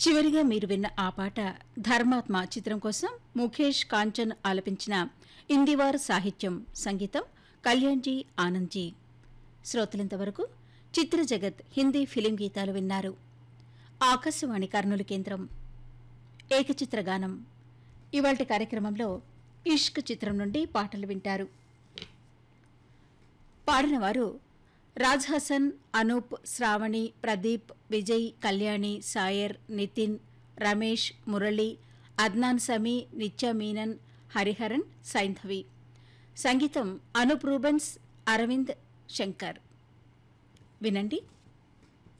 చివరిగా మీరు విన్న ఆ పాట ధర్మాత్మ చిత్రం కోసం ముఖేష్ కాంచన్ ఆలపించిన ఇందివార్ సాహిత్యం సంగీతం కళ్యాణ్జీ ఆనంద్జీ శ్రోతలింతవరకు చిత్ర జగత్ హిందీ ఫిలిం గీతాలు విన్నారు ఆకాశవాణి కర్నూలు కేంద్రం ఏకచిత్ర గానం ఇవాల్టి కార్యక్రమంలో ఇష్క్ చిత్రం నుండి పాటలు వింటారు పాడినవారు రాజ్ హసన్ అనూప్ శ్రావణి ప్రదీప్ విజయ్ కళ్యాణి సాయర్ నితిన్ రమేష్ మురళి అద్నాన్ సమీ నిత్య మీనన్ హరిహరన్ సైంధవి సంగీతం అనూప్ రూబెన్స్ అరవింద్ శంకర్ వినండి